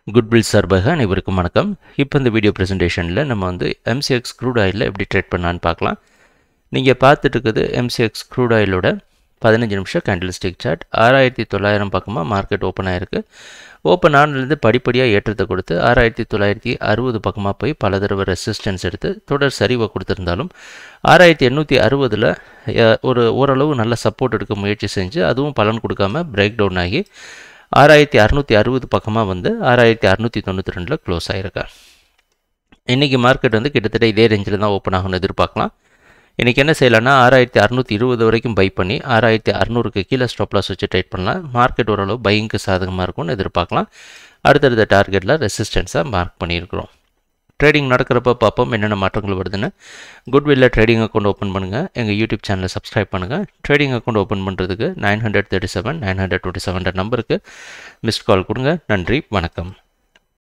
goodwill சார்பாக அனைவருக்கும் வணக்கம் இப்போ இந்த வீடியோ ப்ரெசன்டேஷனில் நம்ம வந்து எம்சிஎக்ஸ் க்ரூட் ஆயிலில் எப்படி ட்ரேட் பண்ணலான்னு பார்க்கலாம் நீங்கள் பார்த்துட்டு இருக்குது எம்சிஎக்ஸ் க்ரூட் ஆயிலோட பதினஞ்சு நிமிஷம் கேண்டில் ஸ்டிக் சார்ட் ஆறாயிரத்தி தொள்ளாயிரம் பக்கமாக மார்க்கெட் ஓப்பன் ஆயிருக்கு ஓப்பன் ஆனதுலேருந்து படிப்படியாக ஏற்றத்தை கொடுத்து ஆறாயிரத்தி தொள்ளாயிரத்தி அறுபது பக்கமாக போய் பல தடவை ரெசிஸ்டன்ஸ் எடுத்து தொடர் சரிவை கொடுத்துருந்தாலும் ஆறாயிரத்தி எண்ணூற்றி அறுபதில் ஒரு ஓரளவு நல்ல சப்போர்ட் எடுக்க முயற்சி செஞ்சு அதுவும் பலன் கொடுக்காம பிரேக் டவுன் ஆகி ஆறாயிரத்தி அறநூற்றி அறுபது பக்கமாக வந்து ஆறாயிரத்தி அறநூற்றி தொண்ணூற்றி ரெண்டில் க்ளோஸ் ஆகிருக்கா இன்றைக்கி மார்க்கெட் வந்து கிட்டத்தட்ட இதே ரேஞ்சில் தான் ஓப்பன் ஆகும்னு எதிர்பார்க்கலாம் இன்றைக்கி என்ன செய்யலாம்னா ஆறாயிரத்தி அறநூற்றி இருபது வரைக்கும் பை பண்ணி ஆறாயிரத்தி அறநூறுக்கு கீழே ஸ்டாப் லாஸ் வச்சு ட்ரேட் பண்ணலாம் மார்க்கெட் ஓரளவு பையிங்க்கு சாதகமாக இருக்கும்னு எதிர்பார்க்கலாம் அடுத்தடுத்த டார்கெட்டில் ரெசிஸ்டன்ஸாக மார்க் பண்ணியிருக்கிறோம் ட்ரேடிங் நடக்கிறப்ப பார்ப்போம் என்னென்ன மாற்றங்கள் வருதுன்னு குட்வில்ல ட்ரேடிங் அக்கௌண்ட் ஓப்பன் பண்ணுங்கள் எங்கள் யூடியூப் சேனலை சப்ஸ்கிரைப் பண்ணுங்கள் ட்ரேடிங் அக்கௌண்ட் ஓப்பன் பண்ணுறதுக்கு nine hundred thirty seven nine hundred twenty seven நம்பருக்கு மிஸ்ட் கால் கொடுங்க நன்றி வணக்கம்